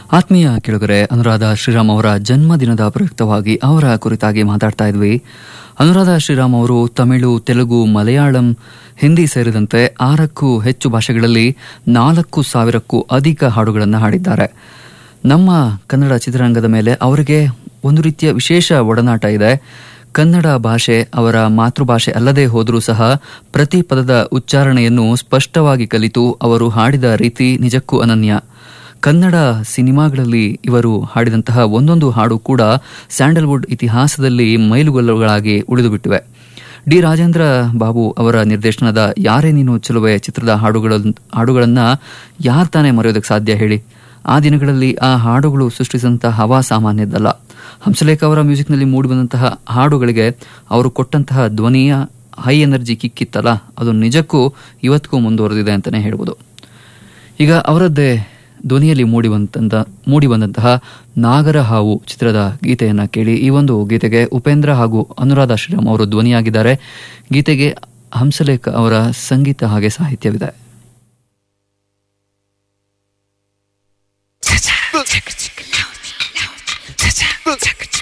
ಆತ್ಮೀಯ ಕೆಳಗರೆ ಅನುರಾಧ ಶ್ರೀರಾಮ್ ಅವರ ಜನ್ಮದಿನದ ಪ್ರಯುಕ್ತವಾಗಿ ಅವರ ಕುರಿತಾಗಿ ಮಾತಾಡ್ತಾ ಇದ್ವಿ ಅನುರಾಧ ಶ್ರೀರಾಮ್ ಅವರು ತಮಿಳು ತೆಲುಗು ಮಲಯಾಳಂ ಹಿಂದಿ ಸೇರಿದಂತೆ ಆರಕ್ಕೂ ಹೆಚ್ಚು ಭಾಷೆಗಳಲ್ಲಿ ನಾಲ್ಕು ಸಾವಿರಕ್ಕೂ ಅಧಿಕ ಹಾಡುಗಳನ್ನು ಹಾಡಿದ್ದಾರೆ ನಮ್ಮ ಕನ್ನಡ ಚಿತ್ರರಂಗದ ಮೇಲೆ ಅವರಿಗೆ ಒಂದು ರೀತಿಯ ವಿಶೇಷ ಒಡನಾಟ ಇದೆ ಕನ್ನಡ ಭಾಷೆ ಅವರ ಮಾತೃಭಾಷೆ ಅಲ್ಲದೆ ಹೋದರೂ ಸಹ ಪ್ರತಿ ಪದದ ಉಚ್ಚಾರಣೆಯನ್ನು ಸ್ಪಷ್ಟವಾಗಿ ಕಲಿತು ಅವರು ಹಾಡಿದ ರೀತಿ ನಿಜಕ್ಕೂ ಅನನ್ಯ ಕನ್ನಡ ಸಿನಿಮಾಗಳಲ್ಲಿ ಇವರು ಹಾಡಿದಂತಹ ಒಂದೊಂದು ಹಾಡು ಕೂಡ ಸ್ಯಾಂಡಲ್ವುಡ್ ಇತಿಹಾಸದಲ್ಲಿ ಮೈಲುಗಲ್ಲುಗಳಾಗಿ ಉಳಿದುಬಿಟ್ಟಿವೆ ಡಿ ರಾಜೇಂದ್ರ ಬಾಬು ಅವರ ನಿರ್ದೇಶನದ ಯಾರೇ ನೀನು ಚೆಲುವೆ ಚಿತ್ರದ ಹಾಡುಗಳ ಹಾಡುಗಳನ್ನ ಯಾರು ತಾನೇ ಮರೆಯೋದಕ್ಕೆ ಸಾಧ್ಯ ಹೇಳಿ ಆ ದಿನಗಳಲ್ಲಿ ಆ ಹಾಡುಗಳು ಸೃಷ್ಟಿಸಿದಂತಹ ಹವಾ ಸಾಮಾನ್ಯದ್ದಲ್ಲ ಹಂಸಲೇಖ ಅವರ ಮ್ಯೂಸಿಕ್ನಲ್ಲಿ ಮೂಡಿಬಂದಂತಹ ಹಾಡುಗಳಿಗೆ ಅವರು ಕೊಟ್ಟಂತಹ ಧ್ವನಿಯ ಹೈ ಎನರ್ಜಿ ಕಿಕ್ಕಿತ್ತಲ್ಲ ಅದು ನಿಜಕ್ಕೂ ಇವತ್ತಿಗೂ ಮುಂದುವರೆದಿದೆ ಅಂತಲೇ ಹೇಳ್ಬೋದು ಈಗ ಅವರದ್ದೇ ಧ್ವನಿಯಲ್ಲಿ ಮೂಡಿ ಬಂದಂತ ಮೂಡಿ ಬಂದಂತಹ ನಾಗರ ಹಾವು ಚಿತ್ರದ ಗೀತೆಯನ್ನ ಕೇಳಿ ಈ ಒಂದು ಗೀತೆಗೆ ಉಪೇಂದ್ರ ಹಾಗೂ ಅನುರಾಧ ಶ್ರೀರಾಮ್ ಅವರು ಧ್ವನಿಯಾಗಿದ್ದಾರೆ ಗೀತೆಗೆ ಹಂಸಲೇಖ ಅವರ ಸಂಗೀತ ಹಾಗೆ ಸಾಹಿತ್ಯವಿದೆ Chaka chaka chaka chaka chaka chaka